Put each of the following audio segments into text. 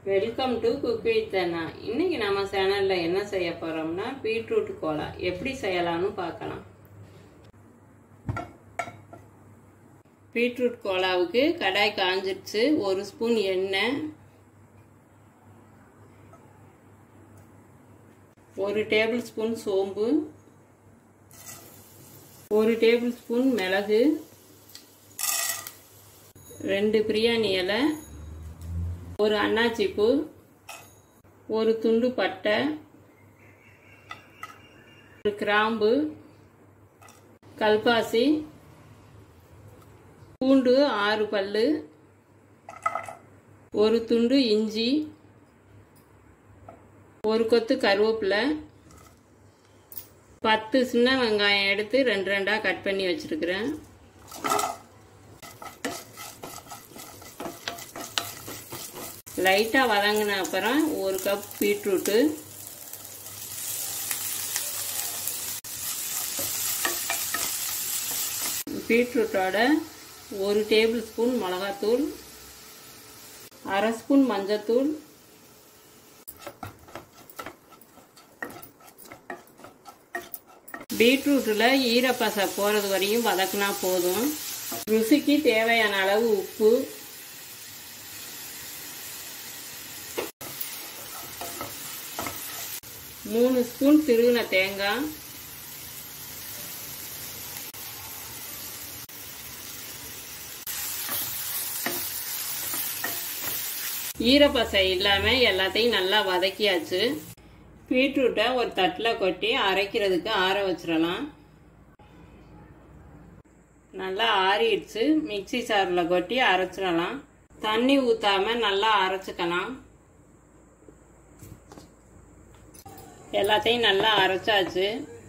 welcome to cook with Anna இன்னைக்கு நம்ம சேனலில் என்ன செய்ய போகிறோம்னா பீட்ரூட் கோலா எப்படி செய்யலாம்னு பார்க்கலாம் பீட்ரூட் கோலாவுக்கு கடாய் காஞ்சிடுச்சு ஒரு ஸ்பூன் எண்ணெய் ஒரு டேபிள் ஸ்பூன் சோம்பு ஒரு டேபிள் ஸ்பூன் மிளகு ரெண்டு பிரியாணி இலை ஒரு அன்னாச்சி பூ ஒரு துண்டு பட்டை ஒரு கிராம்பு கல்பாசி பூண்டு ஆறு பல்லு ஒரு துண்டு இஞ்சி ஒரு கொத்து கருவேப்பிலை பத்து சின்ன வெங்காயம் எடுத்து ரெண்டு ரெண்டாக கட் பண்ணி வச்சுருக்கிறேன் லைட்டாக வதங்கின அப்புறம் ஒரு கப் பீட்ரூட்டு பீட்ரூட்டோட ஒரு டேபிள் ஸ்பூன் மிளகாத்தூள் அரை ஸ்பூன் மஞ்சத்தூள் பீட்ரூட்டில் ஈரப்பசை போகிறது வரையும் வதக்குனா போதும் ருசிக்கு தேவையான அளவு உப்பு மூணு ஸ்பூன் திருவின தேங்காய் ஈரப்பசை இல்லாமல் எல்லாத்தையும் நல்லா வதக்கியாச்சு பீட்ரூட்டை ஒரு தட்டில் கொட்டி அரைக்கிறதுக்கு ஆற வச்சிடலாம் நல்லா ஆறிடுச்சு மிக்சி சாரில் கொட்டி அரைச்சிடலாம் தண்ணி ஊற்றாம நல்லா அரைச்சிக்கலாம் எல்லாத்தையும் நல்லா அரைச்சாச்சு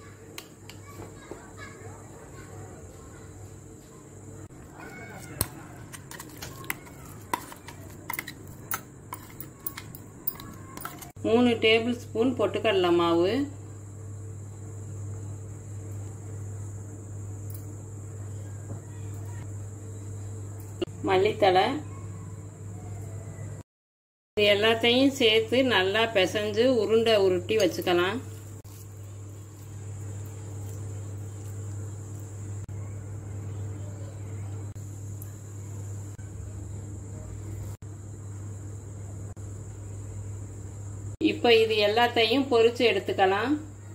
மூணு டேபிள் ஸ்பூன் பொட்டுக்கடலை மாவு மல்லித்தலை இது எல்லாத்தையும் சேர்த்து நல்லா பிசைஞ்சு உருண்டை உருட்டி வச்சுக்கலாம் இப்போ இது எல்லாத்தையும் பொரிச்சு எடுத்துக்கலாம்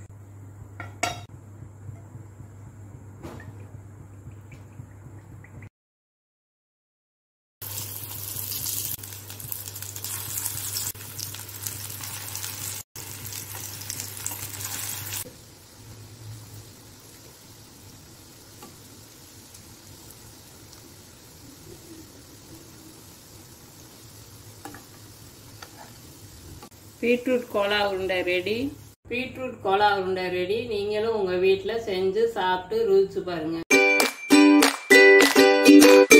பீட்ரூட் கோலா உருண்டை ரெடி பீட்ரூட் கோலா உருண்டை ரெடி நீங்களும் உங்கள் வீட்டில் செஞ்சு சாப்பிட்டு ருசிச்சு பாருங்கள்